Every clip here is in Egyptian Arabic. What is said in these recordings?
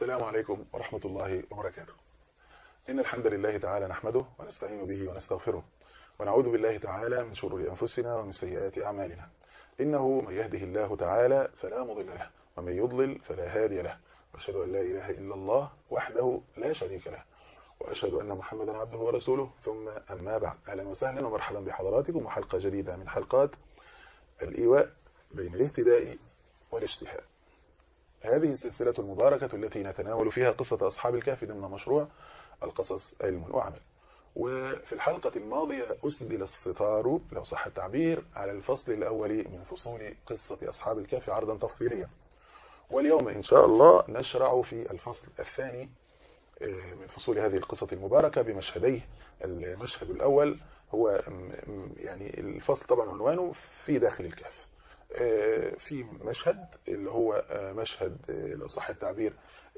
السلام عليكم ورحمة الله وبركاته إن الحمد لله تعالى نحمده ونستعين به ونستغفره ونعوذ بالله تعالى من شرور أنفسنا ومن سيئات أعمالنا إنه من يهده الله تعالى فلا مضل له ومن يضلل فلا هادي له وأشهد أن لا إله إلا الله وحده لا شريك له وأشهد أن محمدا عبده ورسوله ثم أما بعد أهلا وسهلا ومرحبا بحضراتكم وحلقة جديدة من حلقات الإيواء بين الاهتداء والاجتهاد هذه السلسلة المباركة التي نتناول فيها قصة أصحاب الكهف ضمن مشروع القصص علم وعمل وفي الحلقة الماضية أسدل الستار لو صح التعبير على الفصل الأول من فصول قصة أصحاب الكهف عرضا تفصيليا واليوم إن شاء الله نشرع في الفصل الثاني من فصول هذه القصة المباركة بمشهديه المشهد الأول هو يعني الفصل طبعا عنوانه في داخل الكهف في مشهد اللي هو مشهد لو صح التعبير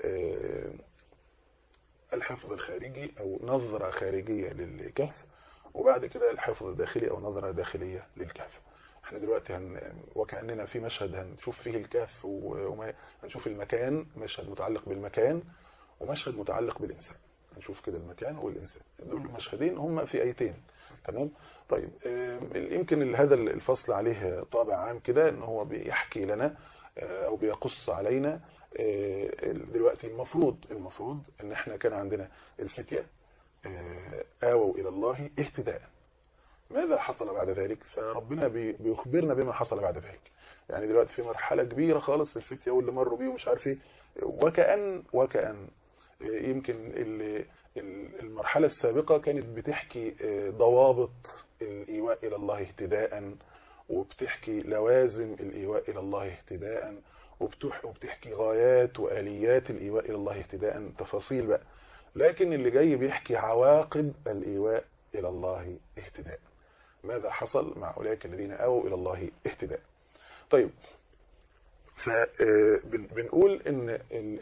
الحفظ الخارجي أو نظرة خارجية للكهف وبعد كده الحفظ الداخلي أو نظرة داخلية للكهف احنا دلوقتي هن... وكأننا في مشهد هنشوف فيه الكهف وما هنشوف المكان مشهد متعلق بالمكان ومشهد متعلق بالإنسان هنشوف كده المكان والإنسان دول مشهدين هم في آيتين تمام طيب يمكن هذا الفصل عليه طابع عام كده ان هو بيحكي لنا او بيقص علينا دلوقتي المفروض المفروض ان احنا كان عندنا الفتية آووا الى الله اهتداء ماذا حصل بعد ذلك فربنا بيخبرنا بما حصل بعد ذلك يعني دلوقتي في مرحلة كبيرة خالص الفتية واللي مروا بيه ومش عارف ايه وكأن وكأن يمكن اللي المرحلة السابقة كانت بتحكي ضوابط الإيواء إلى الله اهتداء وبتحكي لوازم الإيواء إلى الله اهتداء وبتحكي غايات وآليات الإيواء إلى الله اهتداء تفاصيل بقى لكن اللي جاي بيحكي عواقب الإيواء إلى الله اهتداء ماذا حصل مع أولئك الذين آووا إلى الله اهتداء طيب فبنقول ان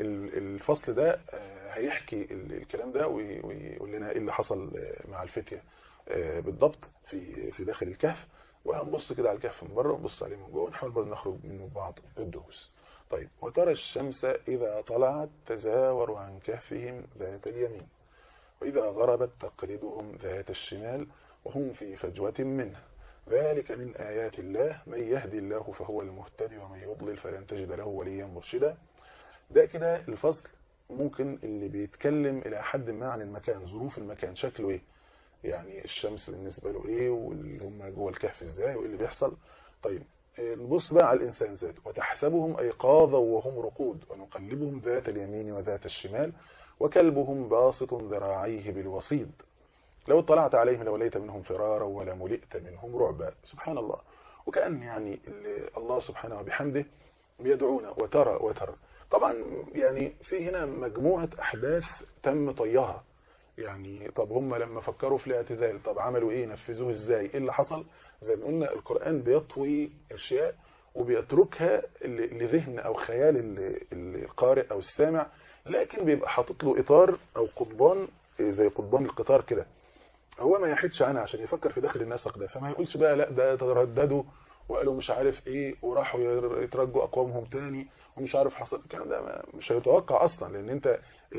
الفصل ده هيحكي الكلام ده ويقول لنا ايه اللي حصل مع الفتية بالضبط في في داخل الكهف وهنبص كده على الكهف من بره ونبص عليه من جوه ونحاول برضه نخرج منه بعض الدروس طيب وترى الشمس إذا طلعت تزاور عن كهفهم ذات اليمين وإذا غربت تقرضهم ذات الشمال وهم في فجوة منه ذلك من آيات الله من يهدي الله فهو المهتدي ومن يضلل فلن تجد له وليا مرشدا ده كده الفصل ممكن اللي بيتكلم إلى حد ما عن المكان ظروف المكان شكله ايه يعني الشمس بالنسبة له ايه واللي هم جوه الكهف ازاي وايه اللي بيحصل طيب نبص بقى على الإنسان ذاته وتحسبهم أيقاظا وهم رقود ونقلبهم ذات اليمين وذات الشمال وكلبهم باسط ذراعيه بالوصيد لو اطلعت عليهم لوليت منهم فرارا ولا ملئت منهم رعبا سبحان الله وكأن يعني الله سبحانه وبحمده بيدعونا وترى وترى طبعا يعني في هنا مجموعة أحداث تم طيها يعني طب هم لما فكروا في الاعتزال طب عملوا ايه نفذوه ازاي ايه اللي حصل زي ما قلنا القرآن بيطوي اشياء وبيتركها لذهن او خيال القارئ او السامع لكن بيبقى حاطط له اطار او قضبان زي قضبان القطار كده هو ما يحدش عنها عشان يفكر في داخل النسق ده فما يقولش بقى لا ده ترددوا وقالوا مش عارف ايه وراحوا يترجوا اقوامهم تاني ومش عارف حصل الكلام ده مش هيتوقع اصلا لان انت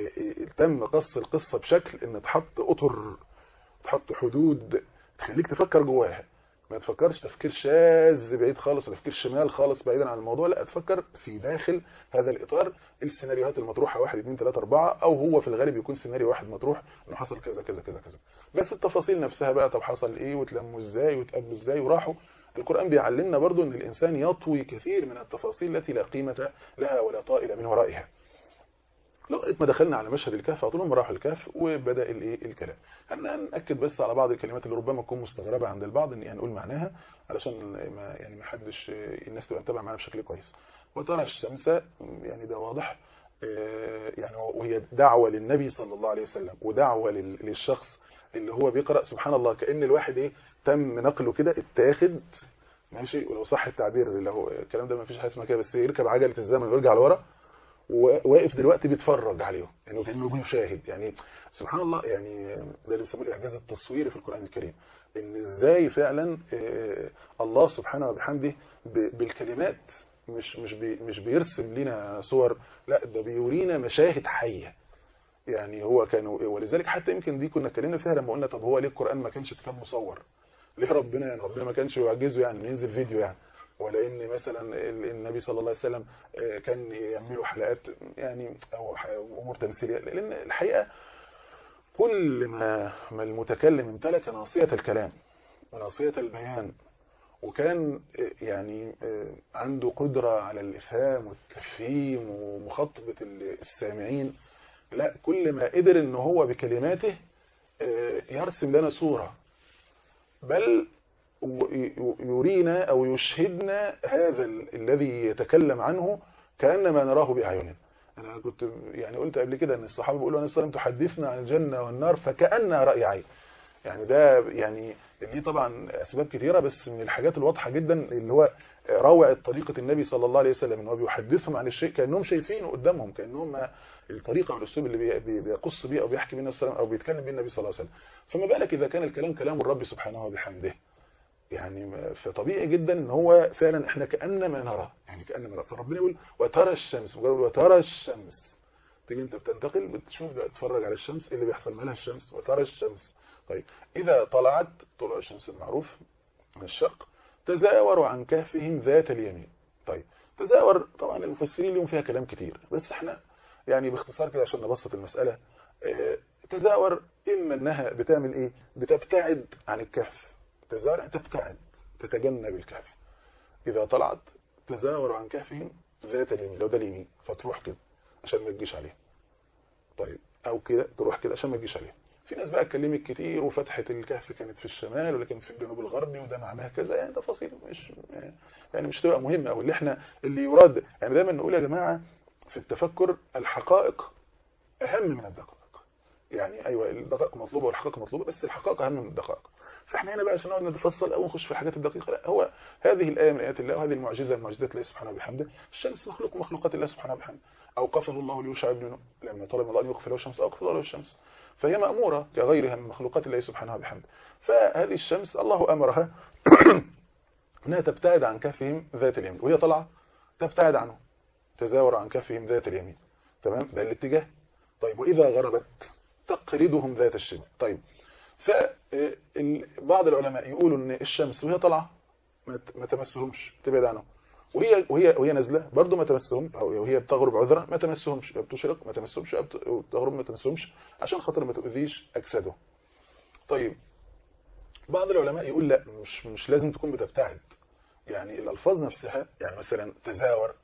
تم قص القصة بشكل ان تحط اطر تحط حدود تخليك تفكر جواها ما تفكرش تفكير شاذ بعيد خالص ولا تفكير شمال خالص بعيدا عن الموضوع لا تفكر في داخل هذا الاطار السيناريوهات المطروحه 1 2 3 4 او هو في الغالب يكون سيناريو واحد مطروح انه حصل كذا كذا كذا كذا بس التفاصيل نفسها بقى طب حصل ايه وتلموا ازاي وتقابلوا ازاي وراحوا القرآن بيعلمنا برضو ان الانسان يطوي كثير من التفاصيل التي لا قيمة لها ولا طائل من ورائها لغايه ما دخلنا على مشهد الكهف على طول هم راحوا الكهف وبدا الايه الكلام خلينا ناكد بس على بعض الكلمات اللي ربما تكون مستغربه عند البعض اني هنقول معناها علشان ما يعني ما حدش الناس تبقى متابعه معانا بشكل كويس وترى الشمس يعني ده واضح يعني وهي دعوه للنبي صلى الله عليه وسلم ودعوه للشخص اللي هو بيقرا سبحان الله كان الواحد ايه تم نقله كده اتاخد ماشي ولو صح التعبير لو الكلام ده ما فيش حاجه اسمها كده بس يركب عجله الزمن ويرجع لورا وواقف دلوقتي بيتفرج عليهم يعني كانه بيشاهد يعني سبحان الله يعني ده اللي بيسموه الاعجاز التصويري في القران الكريم ان ازاي فعلا الله سبحانه وبحمده بالكلمات مش مش بي مش بيرسم لنا صور لا ده بيورينا مشاهد حيه يعني هو كان ولذلك حتى يمكن دي كنا اتكلمنا فيها لما قلنا طب هو ليه القران ما كانش كتاب مصور ليه ربنا يعني ربنا ما كانش يعجزه يعني ينزل فيديو يعني ولا ان مثلا النبي صلى الله عليه وسلم كان يعملوا حلقات يعني او امور تمثيليه لان الحقيقه كل ما ما المتكلم امتلك ناصيه الكلام وناصيه البيان وكان يعني عنده قدرة على الإفهام والتفهيم ومخاطبة السامعين لا كل ما قدر ان هو بكلماته يرسم لنا صورة بل يرينا أو يشهدنا هذا الذي يتكلم عنه كأنما نراه بأعيننا أنا كنت يعني قلت قبل كده أن الصحابة بيقولوا أنا السلام تحدثنا عن الجنة والنار فكأنها رأي عين يعني ده يعني ليه طبعا أسباب كثيرة بس من الحاجات الواضحة جدا اللي هو روعة طريقة النبي صلى الله عليه وسلم ان هو بيحدثهم عن الشيء كأنهم شايفينه قدامهم كأنهم الطريقة والأسلوب اللي بيقص بيه أو بيحكي بيه السلام أو بيتكلم بيه النبي صلى الله عليه وسلم فما بالك إذا كان الكلام كلام الرب سبحانه وبحمده يعني فطبيعي جدا ان هو فعلا احنا كانما نرى يعني كانما نرى فربنا يقول وترى الشمس مجرد وترى الشمس تيجي انت بتنتقل بتشوف بقى تتفرج على الشمس ايه اللي بيحصل مالها الشمس وترى الشمس طيب اذا طلعت طلوع الشمس المعروف من الشرق تزاوروا عن كهفهم ذات اليمين طيب تزاور طبعا المفسرين لهم فيها كلام كتير بس احنا يعني باختصار كده عشان نبسط المسألة اه تزاور اما انها بتعمل ايه بتبتعد عن الكهف تزارع تبتعد تتجنب الكهف إذا طلعت تزاور عن كهفهم ذات اليمين لو ده اليمين فتروح كده عشان ما تجيش عليه طيب أو كده تروح كده عشان ما تجيش عليه في ناس بقى اتكلمت كتير وفتحة الكهف كانت في الشمال ولكن في الجنوب الغربي وده معناها كذا يعني تفاصيل مش يعني مش تبقى مهمة أو اللي احنا اللي يراد يعني دايما نقول يا جماعة في التفكر الحقائق أهم من الدقائق يعني أيوة الدقائق مطلوبة والحقائق مطلوبة بس الحقائق أهم من الدقائق فاحنا هنا بقى عشان نقعد نتفصل او نخش في الحاجات الدقيقه لا هو هذه الايه من ايات الله وهذه المعجزه من معجزات الله سبحانه وبحمده الشمس مخلوق مخلوقات الله سبحانه وبحمده اوقفه الله ليوشع بن نون لما طلب الله ان يوقف له الشمس اوقف الله له الشمس فهي ماموره كغيرها من مخلوقات الله سبحانه وبحمده فهذه الشمس الله امرها انها تبتعد عن كهفهم ذات اليمين وهي طالعه تبتعد عنه تزاور عن كهفهم ذات اليمين تمام ده الاتجاه طيب واذا غربت تقرضهم ذات الشمال طيب فبعض العلماء يقولوا ان الشمس وهي طالعه ما تمسهمش تبعد عنهم وهي وهي وهي نازله برضه ما تمسهم او وهي بتغرب عذرا ما تمسهمش بتشرق ما تمسهمش بتغرب ما تمسهمش عشان خاطر ما تؤذيش اجسادهم طيب بعض العلماء يقول لا مش مش لازم تكون بتبتعد يعني الالفاظ نفسها يعني مثلا تزاور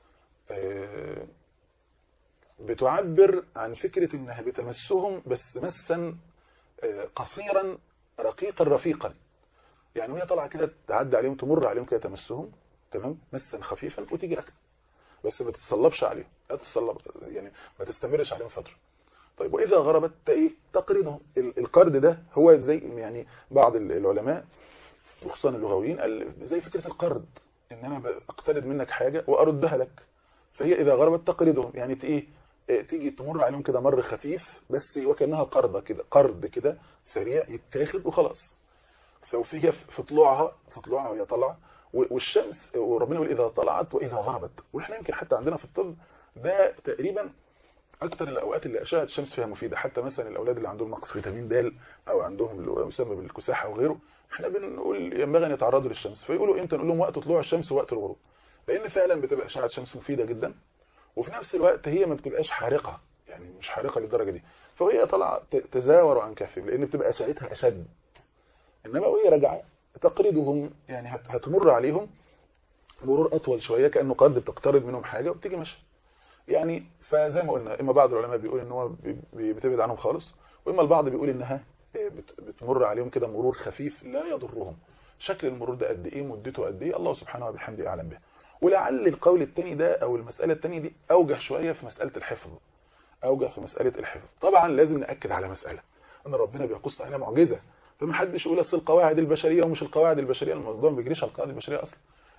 بتعبر عن فكره انها بتمسهم بس مسا قصيرا رقيقا رفيقا يعني وهي طالعه كده تعدي عليهم تمر عليهم كده تمسهم تمام مسا خفيفا وتيجي راكبه بس ما تتصلبش عليهم لا تتصلب يعني ما تستمرش عليهم فتره طيب واذا غربت ايه تقريضهم القرض ده هو زي يعني بعض العلماء وخصوصا اللغويين قال زي فكره القرض ان انا اقترض منك حاجه واردها لك فهي اذا غربت تقريضهم يعني ايه تيجي تمر عليهم كده مر خفيف بس وكانها قرضه كده قرض كده سريع يتاخد وخلاص فهي في طلوعها في طلوعها وهي طالعه والشمس وربنا يقول اذا طلعت واذا غربت واحنا يمكن حتى عندنا في الطب ده تقريبا اكتر الاوقات اللي اشعه الشمس فيها مفيده حتى مثلا الاولاد اللي عندهم نقص فيتامين د او عندهم اللي يسمى بالكساحه وغيره احنا بنقول ينبغي ان يتعرضوا للشمس فيقولوا امتى نقول لهم وقت طلوع الشمس ووقت الغروب لان فعلا بتبقى اشعه الشمس مفيده جدا وفي نفس الوقت هي ما بتبقاش حارقه يعني مش حارقه للدرجه دي فهي طالعه تزاور عن كهفهم لان بتبقى اشعتها اشد انما وهي راجعه تقريضهم يعني هتمر عليهم مرور اطول شويه كانه قد بتقترض منهم حاجه وبتيجي ماشيه يعني فزي ما قلنا اما بعض العلماء بيقول ان هو بتبعد عنهم خالص واما البعض بيقول انها بتمر عليهم كده مرور خفيف لا يضرهم شكل المرور ده قد ايه مدته قد ايه الله سبحانه وبحمده اعلم به ولعل القول الثاني ده او المساله الثانيه دي اوجه شويه في مساله الحفظ اوجه في مساله الحفظ طبعا لازم ناكد على مساله ان ربنا بيقص علينا معجزه فما حدش يقول اصل القواعد البشريه ومش القواعد البشريه الموضوع ما بيجريش على القواعد البشريه اصلا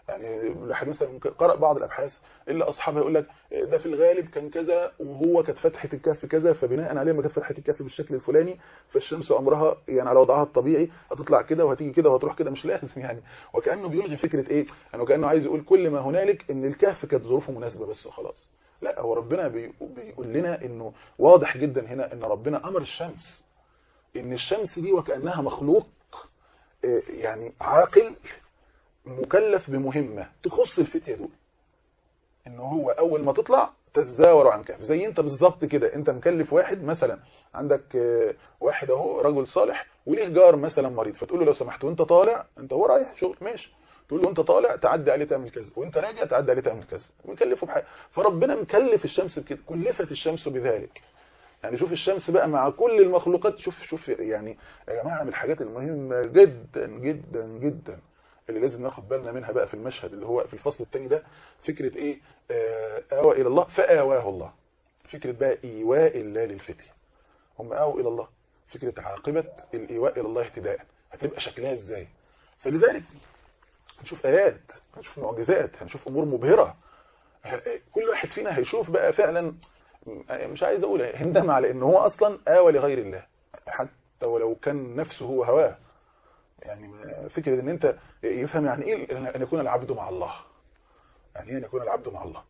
يعني الواحد مثلا قرأ بعض الابحاث اللي اصحابها يقول لك ده في الغالب كان كذا وهو كانت فتحه الكهف كذا فبناء عليه ما كانت فتحه الكهف بالشكل الفلاني فالشمس امرها يعني على وضعها الطبيعي هتطلع كده وهتيجي كده وهتروح كده مش لازم يعني وكانه بيلغي فكره ايه انه كانه عايز يقول كل ما هنالك ان الكهف كانت ظروفه مناسبه بس وخلاص لا هو ربنا بيقول لنا انه واضح جدا هنا ان ربنا امر الشمس ان الشمس دي وكانها مخلوق يعني عاقل مكلف بمهمه تخص الفتيه دول ان هو اول ما تطلع تتزاور عن كهف زي انت بالظبط كده انت مكلف واحد مثلا عندك واحد اهو رجل صالح وليه جار مثلا مريض فتقول له لو سمحت وانت طالع انت هو رايح شغل ماشي تقول له انت طالع تعدي عليه تعمل كذا وانت راجع تعدي عليه تعمل كذا مكلفه بحاجه فربنا مكلف الشمس بكده كلفت الشمس بذلك يعني شوف الشمس بقى مع كل المخلوقات شوف شوف يعني يا جماعه من الحاجات المهمه جدا جدا جدا اللي لازم ناخد بالنا منها بقى في المشهد اللي هو في الفصل الثاني ده فكره ايه آوى الى الله فآواه الله فكره بقى ايواء الله للفتيه هم آووا الى الله فكره عاقبه الايواء الى الله اهتداء هتبقى شكلها ازاي فلذلك هنشوف ايات هنشوف معجزات هنشوف امور مبهره كل واحد فينا هيشوف بقى فعلا مش عايز اقول هندم على ان هو اصلا آوى لغير الله حتى ولو كان نفسه هو هواه يعني فكره ان انت يفهم يعني ايه ان يكون العبد مع الله يعني ايه ان يكون العبد مع الله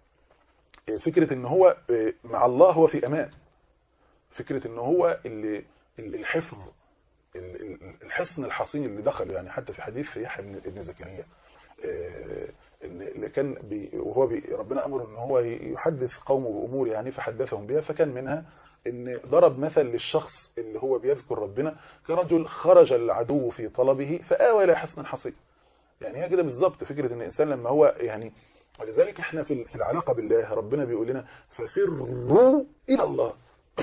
فكره ان هو مع الله هو في امان فكره ان هو اللي الحفظ الحصن الحصين اللي دخل يعني حتى في حديث يحيى بن زكريا اللي كان بي وهو بي ربنا امره ان هو يحدث قومه بامور يعني فحدثهم بها فكان منها ان ضرب مثل للشخص اللي هو بيذكر ربنا كرجل خرج العدو في طلبه فآوى الى حصن حصين يعني هي كده بالظبط فكره ان الانسان لما هو يعني ولذلك احنا في العلاقه بالله ربنا بيقول لنا ففروا الى الله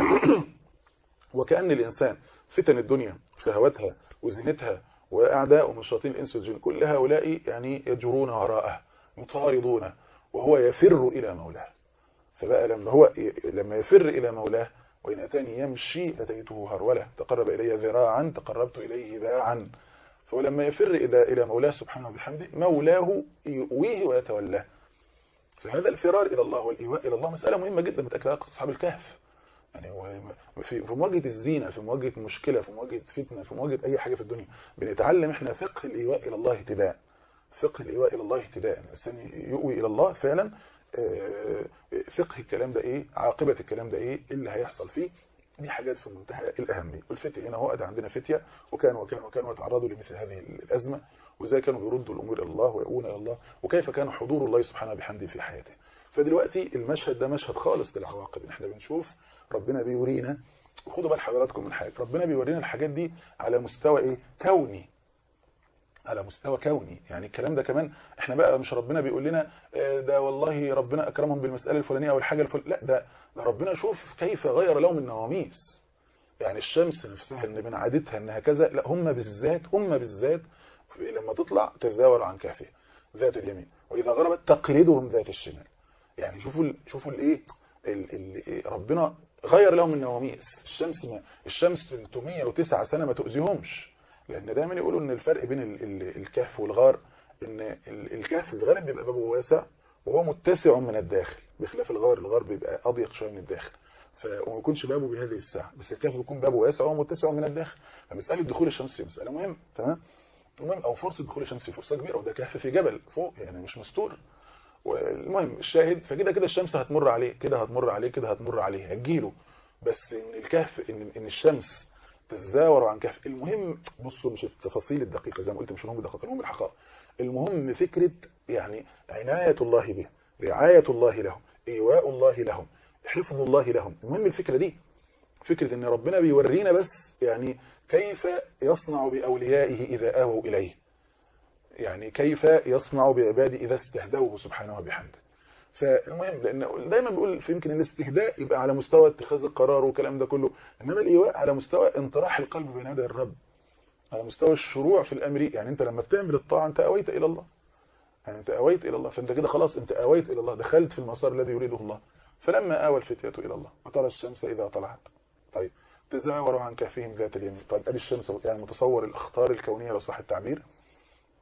وكأن الانسان فتن الدنيا شهواتها وزينتها واعداء من شياطين الانس والجن كل هؤلاء يعني يجرون وراءه مطاردون وهو يفر الى مولاه فبقى لما هو لما يفر الى مولاه وإن أتاني يمشي أتيته هرولة تقرب إلي ذراعا تقربت إليه باعا فهو لما يفر إلى إلى مولاه سبحانه وبحمده مولاه يؤويه ويتولاه فهذا الفرار إلى الله والإيواء إلى الله مسألة مهمة جدا بتأكد قصص أصحاب الكهف يعني في في مواجهة الزينة في مواجهة المشكلة في مواجهة فتنة في مواجهة أي حاجة في الدنيا بنتعلم إحنا فقه الإيواء إلى الله اهتداء فقه الإيواء إلى الله اهتداء الإنسان يؤوي إلى الله فعلا فقه الكلام ده ايه عاقبة الكلام ده ايه اللي هيحصل فيه دي حاجات في منتهى الأهمية والفتية هنا هو ده عندنا فتية وكان وكان وكانوا يتعرضوا لمثل هذه الأزمة وازاي كانوا بيردوا الأمور إلى الله ويؤون إلى الله وكيف كان حضور الله سبحانه بحمده في حياته فدلوقتي المشهد ده مشهد خالص للعواقب احنا بنشوف ربنا بيورينا خدوا بال حضراتكم من حاجة ربنا بيورينا الحاجات دي على مستوى ايه كوني على مستوى كوني يعني الكلام ده كمان احنا بقى مش ربنا بيقول لنا ده والله ربنا اكرمهم بالمسألة الفلانية او الحاجة الفلانية لا ده, ده ربنا شوف كيف غير لهم النواميس يعني الشمس نفسها ان من عادتها انها كذا لا هم بالذات هم بالذات لما تطلع تزاور عن كهفها ذات اليمين واذا غربت تقلدهم ذات الشمال يعني شوفوا ال شوفوا الايه ربنا غير لهم النواميس الشمس ما الشمس 309 سنة ما تؤذيهمش لان دايما يقولوا ان الفرق بين ال ال الكهف والغار ان الكهف الغالب بيبقى بابه واسع وهو متسع من الداخل بخلاف الغار الغار بيبقى اضيق شويه من الداخل وما يكونش بابه بهذه السعه بس الكهف بيكون بابه واسع وهو متسع من الداخل فمساله دخول الشمس مساله مهمه تمام المهم او فرصه دخول الشمس فرصه كبيره وده كهف في جبل فوق يعني مش مستور والمهم الشاهد فكده كده الشمس هتمر عليه كده هتمر عليه كده هتمر عليه هتجيله بس ان الكهف ان ان الشمس تتزاور عن كهف المهم بصوا مش التفاصيل الدقيقة زي ما قلت مش المهم الدقيقة المهم الحقائق المهم فكرة يعني عناية الله به رعاية الله لهم إيواء الله لهم حفظ الله لهم المهم الفكرة دي فكرة ان ربنا بيورينا بس يعني كيف يصنع بأوليائه إذا آووا إليه يعني كيف يصنع بعباده إذا استهدوه سبحانه وبحمده فالمهم لان دايما بيقول في يمكن الاستهداء يبقى على مستوى اتخاذ القرار والكلام ده كله انما الايواء على مستوى انطراح القلب بين يدي الرب على مستوى الشروع في الامر يعني انت لما بتعمل الطاعه انت اويت الى الله يعني انت اويت الى الله فانت كده خلاص انت اويت الى الله دخلت في المسار الذي يريده الله فلما اوى الفتيه الى الله وترى الشمس اذا طلعت طيب تزاوروا عن كهفهم ذات اليمين طيب ادي الشمس يعني متصور الاخطار الكونيه لو صح التعبير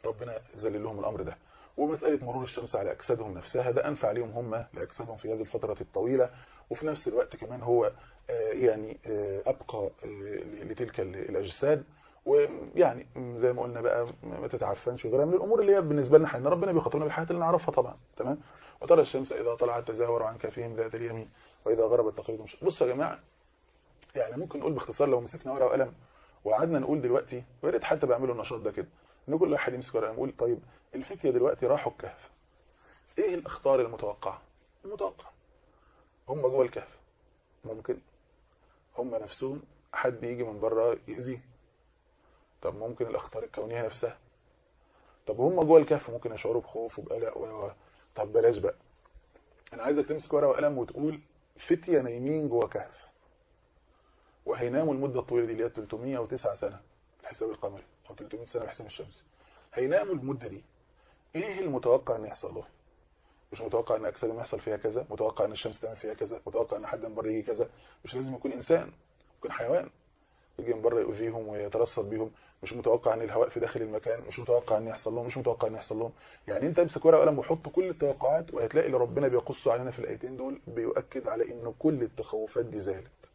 ربنا ذلل لهم الامر ده ومساله مرور الشمس على اجسادهم نفسها ده انفع ليهم هم لاجسادهم في هذه الفتره الطويله وفي نفس الوقت كمان هو يعني ابقى لتلك الاجساد ويعني زي ما قلنا بقى ما تتعفنش وغيرها من الامور اللي هي بالنسبه لنا احنا ربنا بيخاطبنا بالحياه اللي نعرفها طبعا تمام وترى الشمس اذا طلعت تزاور عن كافهم ذات اليمين واذا غربت تقريبا بصوا يا جماعه يعني ممكن نقول باختصار لو مسكنا ورقه وقلم وقعدنا نقول دلوقتي ويا ريت حتى بيعملوا النشاط ده كده ان كل واحد يمسك ورقه نقول طيب الفتيه دلوقتي راحوا الكهف ايه الاخطار المتوقعه المتوقع هم جوه الكهف ممكن هم نفسهم حد يجي من بره يأذيه طب ممكن الاخطار الكونيه نفسها طب هم جوه الكهف ممكن يشعروا بخوف وبقلق و طب بلاش بقى انا عايزك تمسك ورقه وقلم وتقول فتيه نايمين جوه كهف وهيناموا المده الطويله دي اللي هي 309 سنه الحساب القمري او 300 سنه بحساب الشمسي هيناموا المده دي ايه المتوقع ان يحصل لهم مش متوقع ان اجسادهم يحصل فيها كذا متوقع ان الشمس تعمل فيها كذا متوقع ان حد من بره يجي كذا مش لازم يكون انسان ممكن حيوان يجي من بره يؤذيهم ويترصد بيهم مش متوقع ان الهواء في داخل المكان مش متوقع ان يحصل لهم مش متوقع ان يحصل لهم يعني انت امسك ورقه وقلم وحط كل التوقعات وهتلاقي اللي ربنا بيقصه علينا في الايتين دول بيؤكد على ان كل التخوفات دي زالت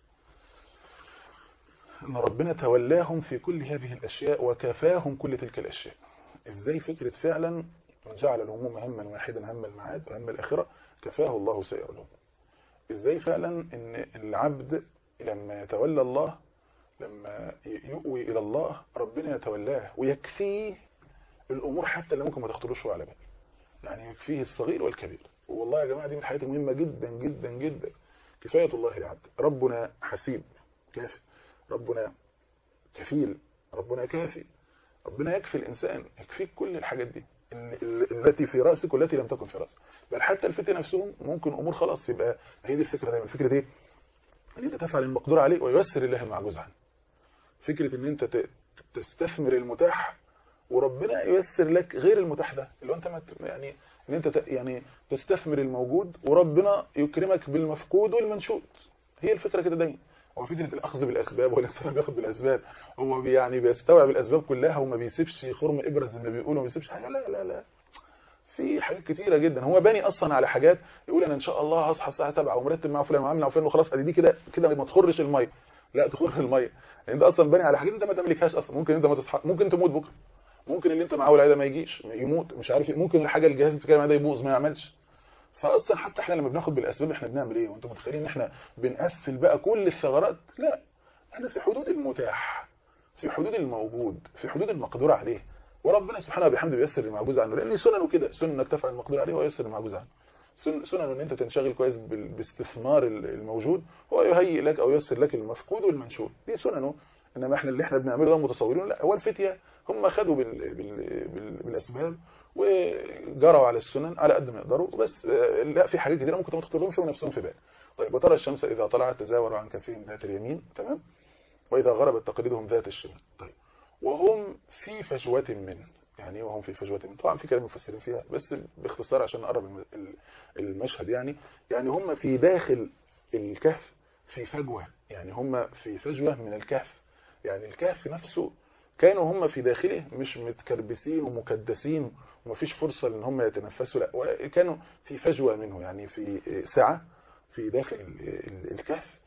ان ربنا تولاهم في كل هذه الاشياء وكفاهم كل تلك الاشياء ازاي فكره فعلا جعل الهموم هما واحدا هم المعاد وهم الاخره كفاه الله سائر الهموم ازاي فعلا ان العبد لما يتولى الله لما يؤوي إلى الله ربنا يتولاه ويكفيه الأمور حتى اللي ممكن ما تخطروش على بال يعني يكفيه الصغير والكبير والله يا جماعة دي من الحاجات المهمة جدا جدا جدا كفاية الله العبد ربنا حسيب كافي ربنا كفيل ربنا كافي ربنا يكفي الإنسان يكفيك كل الحاجات دي التي في رأسك والتي لم تكن في رأسك بل حتى الفتن نفسهم ممكن أمور خلاص يبقى هي دي الفكرة دايما الفكرة دي ان انت تفعل المقدور عليه وييسر الله المعجوز عنه فكرة ان انت تستثمر المتاح وربنا ييسر لك غير المتاح ده اللي هو انت يعني ان انت يعني تستثمر الموجود وربنا يكرمك بالمفقود والمنشود هي الفكرة كده دايما هو فكرة الاخذ بالاسباب ولا الانسان بياخد بالاسباب هو يعني بيستوعب الاسباب كلها وما بيسيبش خرم ابره زي ما بيقولوا ما بيسيبش حاجه لا لا لا في حاجات كتيره جدا هو باني اصلا على حاجات يقول انا ان شاء الله هصحى الساعه 7 ومرتب مع فلان وعامل مع فلان وخلاص ادي دي كده كده ما تخرش الميه لا تخر الميه يعني انت اصلا باني على حاجات انت ما تملكهاش اصلا ممكن انت ما تصحى ممكن تموت بكره ممكن اللي انت معاه العياده ما يجيش يموت مش عارف ممكن الحاجه الجهاز اللي بتتكلم عليها ده يبوظ ما يعملش فاصلا حتى احنا لما بناخد بالاسباب احنا بنعمل ايه وانتم متخيلين ان احنا بنقفل بقى كل الثغرات لا احنا في حدود المتاح في حدود الموجود في حدود المقدور عليه وربنا سبحانه وبحمده بيسر المعجوز عنه لان سننه كده سنن انك تفعل المقدور عليه ويسر المعجوز عنه سنن ان انت تنشغل كويس باستثمار الموجود هو يهيئ لك او ييسر لك المفقود والمنشود دي سننه انما احنا اللي احنا بنعمله ده متصورين لا هو الفتيه هم خدوا بال بال بال بالاسباب وجروا على السنن على قد ما يقدروا بس لا في حاجات كتيره ممكن ما تخطرهمش ونفسهم في بال طيب وترى الشمس اذا طلعت تزاور عن كفهم ذات اليمين تمام واذا غربت تقريدهم ذات الشمال طيب وهم في فجوة منه يعني وهم في فجوة منه طبعا في كلام مفسرين فيها بس باختصار عشان نقرب المشهد يعني يعني هم في داخل الكهف في فجوة يعني هم في فجوة من الكهف يعني الكهف نفسه كانوا هم في داخله مش متكربسين ومكدسين ومفيش فرصة ان هم يتنفسوا لا كانوا في فجوة منه يعني في سعة في داخل الكهف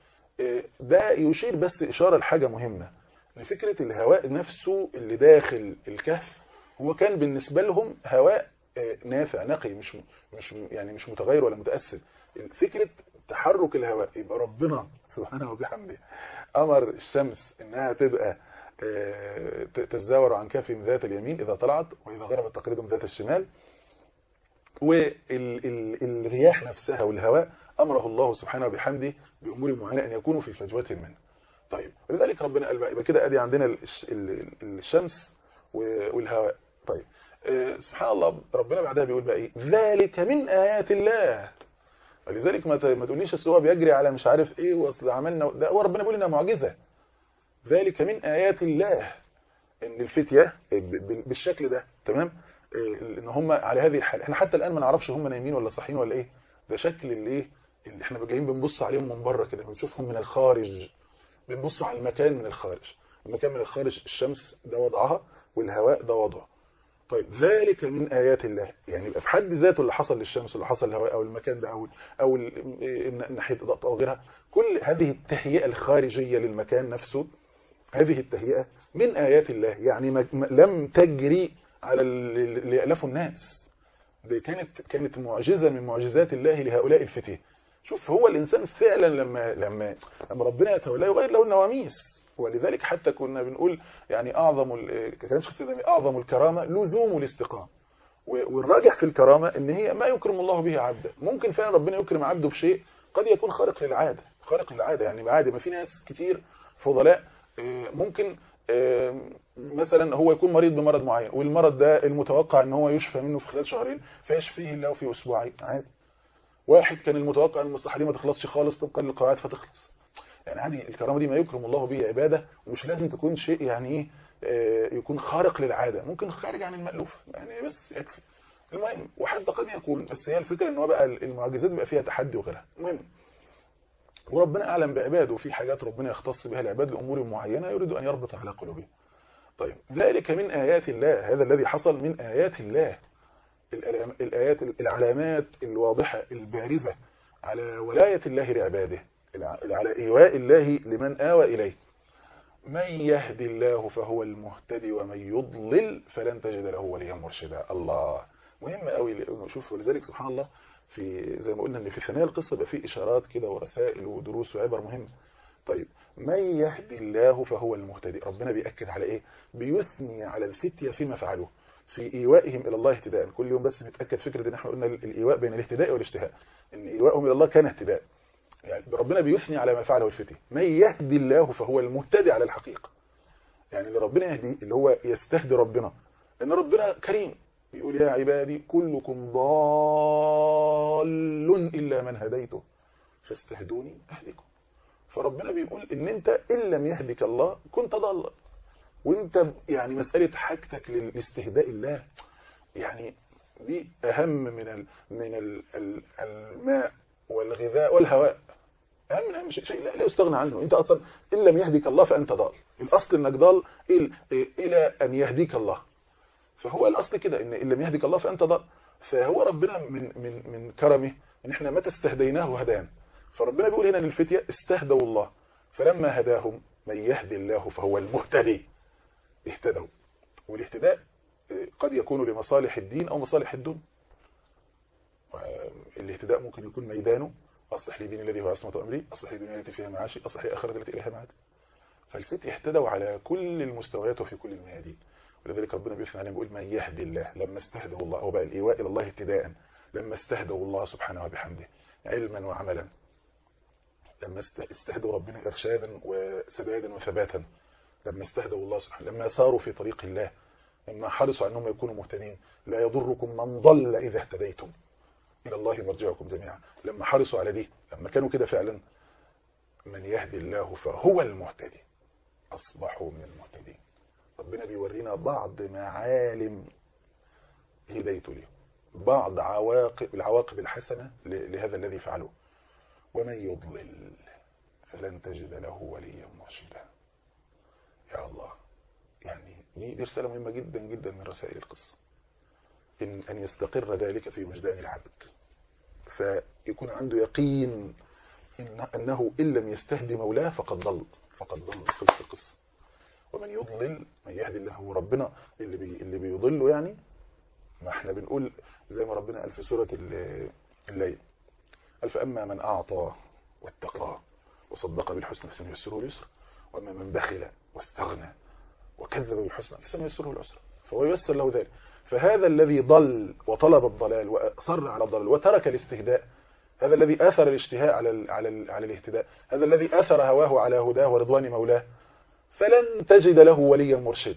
ده يشير بس إشارة لحاجة مهمة لفكرة الهواء نفسه اللي داخل الكهف هو كان بالنسبة لهم هواء نافع نقي مش مش يعني مش متغير ولا متأثر فكرة تحرك الهواء يبقى ربنا سبحانه وبحمده أمر الشمس إنها تبقى تتزاور عن كافهم ذات اليمين إذا طلعت وإذا غربت تقريبا ذات الشمال والرياح نفسها والهواء أمره الله سبحانه وبحمده بأمور معينة أن يكونوا في فجوة منه طيب ولذلك ربنا قال بقى يبقى كده ادي عندنا الشمس والهواء طيب سبحان الله ربنا بعدها بيقول بقى ايه ذلك من ايات الله ولذلك ما ما تقوليش اصل هو بيجري على مش عارف ايه واصل عملنا ده هو ربنا بيقول انها معجزه ذلك من ايات الله ان الفتيه بالشكل ده تمام ان هم على هذه الحاله احنا حتى الان ما نعرفش هم نايمين ولا صاحيين ولا ايه ده شكل الايه اللي احنا جايين بنبص عليهم من بره كده بنشوفهم من الخارج بنبص على المكان من الخارج المكان من الخارج الشمس ده وضعها والهواء ده وضعه طيب ذلك من آيات الله يعني يبقى في حد ذاته اللي حصل للشمس واللي حصل للهواء أو المكان ده أو أو ناحية الضغط أو غيرها كل هذه التهيئة الخارجية للمكان نفسه هذه التهيئة من آيات الله يعني ما لم تجري على اللي يألفوا الناس دي كانت كانت معجزة من معجزات الله لهؤلاء الفتية شوف هو الإنسان فعلا لما لما لما ربنا يتولاه يغير له النواميس ولذلك حتى كنا بنقول يعني أعظم كلام شخص أعظم الكرامة لزوم الاستقامة والراجح في الكرامة إن هي ما يكرم الله به عبدا ممكن فعلا ربنا يكرم عبده بشيء قد يكون خارق للعادة خارق للعادة يعني عادي ما في ناس كتير فضلاء ممكن مثلا هو يكون مريض بمرض معين والمرض ده المتوقع ان هو يشفى منه في خلال شهرين فيشفيه الله في اسبوعين عادي واحد كان المتوقع ان المصلحه دي ما تخلصش خالص طبقا للقواعد فتخلص يعني هذه الكرامه دي ما يكرم الله به عباده ومش لازم تكون شيء يعني ايه يكون خارق للعاده ممكن خارج عن المألوف يعني بس يكفي المهم وحتى قد يكون بس هي الفكره ان هو بقى المعجزات بيبقى فيها تحدي وغيرها المهم وربنا اعلم بعباده وفي حاجات ربنا يختص بها العباد لامور معينه يريد ان يربط على قلوبهم طيب ذلك من آيات الله هذا الذي حصل من آيات الله الآيات العلامات الواضحة البارزة على ولاية الله لعباده على إيواء الله لمن آوى إليه من يهدي الله فهو المهتدي ومن يضلل فلن تجد له وليا مرشدا الله مهم قوي شوف ولذلك سبحان الله في زي ما قلنا ان في ثنايا القصه بقى في اشارات كده ورسائل ودروس وعبر مهمه طيب من يهدي الله فهو المهتدي ربنا بيأكد على ايه بيثني على الفتية فيما فعلوه في ايوائهم الى الله اهتداء كل يوم بس نتاكد فكره ان احنا قلنا الايواء بين الاهتداء والاشتهاء ان ايوائهم الى الله كان اهتداء يعني ربنا بيثني على ما فعله الفتية من يهدي الله فهو المهتدي على الحقيقه يعني اللي ربنا يهدي اللي هو يستهدي ربنا لان ربنا كريم بيقول يا عبادي كلكم ضال الا من هديته فاستهدوني اهدكم فربنا بيقول ان انت ان لم يهدك الله كنت ضالا وانت يعني مسألة حاجتك لاستهداء الله يعني دي اهم من ال من ال ال الماء والغذاء والهواء اهم من اهم شيء, شيء لا, لا يستغنى عنه انت اصلا ان لم يهدك الله فانت ضال الاصل انك ضال الى ان يهديك الله فهو الاصل كده ان ان لم يهدك الله فانت ضال فهو ربنا من من من كرمه ان احنا متى استهديناه هدانا فربنا بيقول هنا للفتية استهدوا الله فلما هداهم من يهدي الله فهو المهتدي اهتدوا والاهتداء قد يكون لمصالح الدين أو مصالح الدنيا الاهتداء ممكن يكون ميدانه أصلح لي ديني الذي هو عصمة أمري أصلح لي دنيا التي فيها معاشي أصلح لي آخرة التي إليها معادي فالفتية اهتدوا على كل المستويات وفي كل الميادين ولذلك ربنا بيثنى عليهم بيقول من يهدي الله لما استهدوا الله أو بقى الإيواء إلى الله اهتداء لما استهدوا الله سبحانه وبحمده علما وعملا لما استهدوا ربنا إرشادا وسدادا وثباتا لما استهدوا الله سبحانه لما ساروا في طريق الله لما حرصوا أنهم يكونوا مهتدين لا يضركم من ضل إذا اهتديتم إلى الله مرجعكم جميعا لما حرصوا على دي لما كانوا كده فعلا من يهدي الله فهو المهتدي أصبحوا من المهتدين ربنا بيورينا بعض معالم هديته لهم بعض عواقب العواقب الحسنة لهذا الذي فعلوه ومن يضلل فلن تجد له وليا مرشدا يا الله يعني دي رسالة مهمة جدا جدا من رسائل القصة إن أن يستقر ذلك في وجدان العبد فيكون عنده يقين إن أنه إن لم يستهدي مولاه فقد ضل فقد ضل في القصة ومن يضلل من يهدي الله وربنا اللي بي اللي بيضله يعني ما احنا بنقول زي ما ربنا قال في سورة الليل قال فأما من أعطى واتقى وصدق بالحسنى فسنيسره اليسر وأما من بخل واستغنى وكذب بالحسنى فسنيسره العسر فهو ييسر له ذلك فهذا الذي ضل وطلب الضلال وأصر على الضلال وترك الاستهداء هذا الذي آثر الاشتهاء على ال على ال على الاهتداء هذا الذي آثر هواه على هداه ورضوان مولاه فلن تجد له وليا مرشدا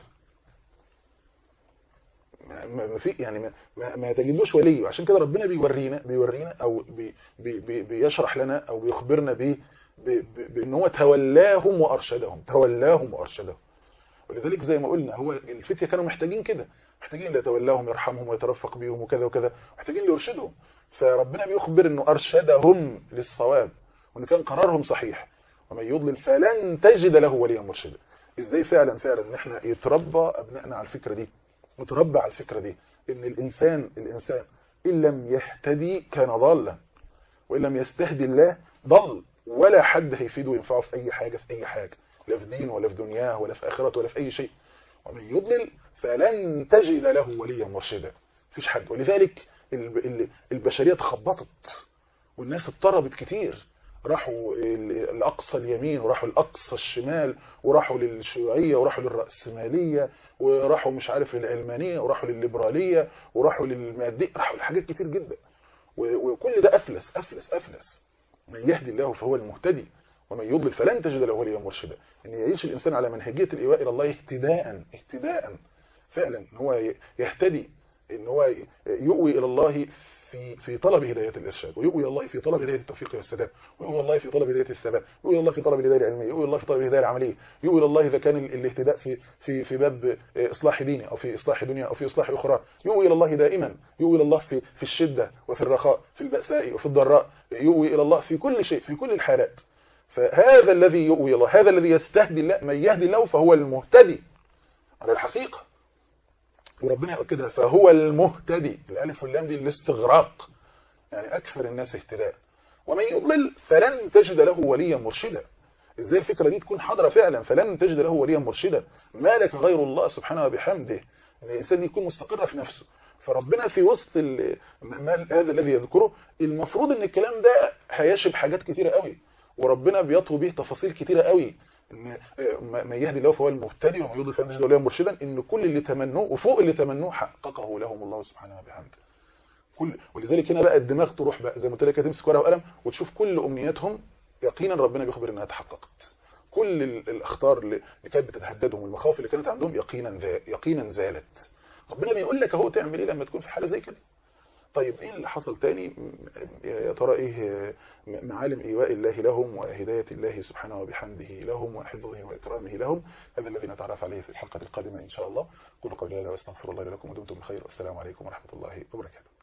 ما في يعني ما, ما, ما تجدوش ولي وعشان كده ربنا بيورينا بيورينا او بي بي بي بيشرح لنا او بيخبرنا ب بان هو تولاهم وارشدهم تولاهم وارشدهم ولذلك زي ما قلنا هو الفتيه كانوا محتاجين كده محتاجين اللي يتولاهم يرحمهم ويترفق بيهم وكذا وكذا محتاجين اللي يرشدهم فربنا بيخبر انه ارشدهم للصواب وان كان قرارهم صحيح ومن يضلل فلن تجد له وليا مرشدا ازاي فعلا فعلا ان احنا يتربى ابنائنا على الفكره دي متربى على الفكره دي ان الانسان الانسان ان لم يهتدي كان ضالا وان لم يستهدي الله ضل ولا حد هيفيده وينفعه في اي حاجه في اي حاجه لا في دينه ولا في دنياه ولا في اخرته ولا في اي شيء ومن يضلل فلن تجد له وليا مرشدا مفيش حد ولذلك البشريه اتخبطت والناس اضطربت كتير راحوا الاقصى اليمين وراحوا الاقصى الشمال وراحوا للشيوعيه وراحوا للراسماليه وراحوا مش عارف للعلمانيه وراحوا للليبراليه وراحوا للماديه راحوا لحاجات كتير جدا وكل ده افلس افلس افلس من يهدي الله فهو المهتدي ومن يضلل فلن تجد له وليا مرشدا ان يعيش الانسان على منهجيه الايواء الى الله اهتداء اهتداء فعلا ان هو يهتدي ان هو يؤوي الى الله في في طلب هدايه الارشاد ويؤوي الى الله في طلب هدايه التوفيق والسداد ويؤوي الله في طلب هدايه الثبات ويؤوي الله في طلب الهدايه العلميه ويؤوي الله في طلب الهدايه العمليه يؤوي الى الله اذا كان الاهتداء في في في باب اصلاح ديني او في اصلاح دنيا او في اصلاح اخرى يؤوي الى الله دائما يؤوي الى الله في في الشده وفي الرخاء في البأساء وفي الضراء يؤوي الى الله في كل شيء في كل الحالات فهذا الذي يؤوي الله هذا الذي يستهدي الله من يهدي الله فهو المهتدي على الحقيقه وربنا يؤكدها فهو المهتدي الالف واللام دي الاستغراق يعني اكثر الناس اهتداء ومن يضلل فلن تجد له وليا مرشدا ازاي الفكره دي تكون حاضره فعلا فلن تجد له وليا مرشدا مالك غير الله سبحانه وبحمده ان الانسان يكون مستقر في نفسه فربنا في وسط هذا الذي يذكره المفروض ان الكلام ده هيشب حاجات كتيره قوي وربنا بيطوي به تفاصيل كتيره قوي ان من يهدي الله فهو المهتدي ومن يضلل فلن تجد له وليا مرشدا ان كل اللي تمنوه وفوق اللي تمنوه حققه لهم الله سبحانه وبحمده كل ولذلك هنا بقى الدماغ تروح بقى زي ما قلت لك هتمسك ورقه وقلم وتشوف كل امنياتهم يقينا ربنا بيخبر انها تحققت كل الاخطار اللي كانت بتتهددهم والمخاوف اللي كانت عندهم يقينا يقينا زالت ربنا بيقول لك اهو تعمل ايه لما تكون في حاله زي كده طيب ايه اللي حصل تاني يا ترى ايه معالم ايواء الله لهم وهدايه الله سبحانه وبحمده لهم وحفظه واكرامه لهم هذا الذي نتعرف عليه في الحلقه القادمه ان شاء الله كل قولي هذا واستغفر الله لكم ودمتم بخير والسلام عليكم ورحمه الله وبركاته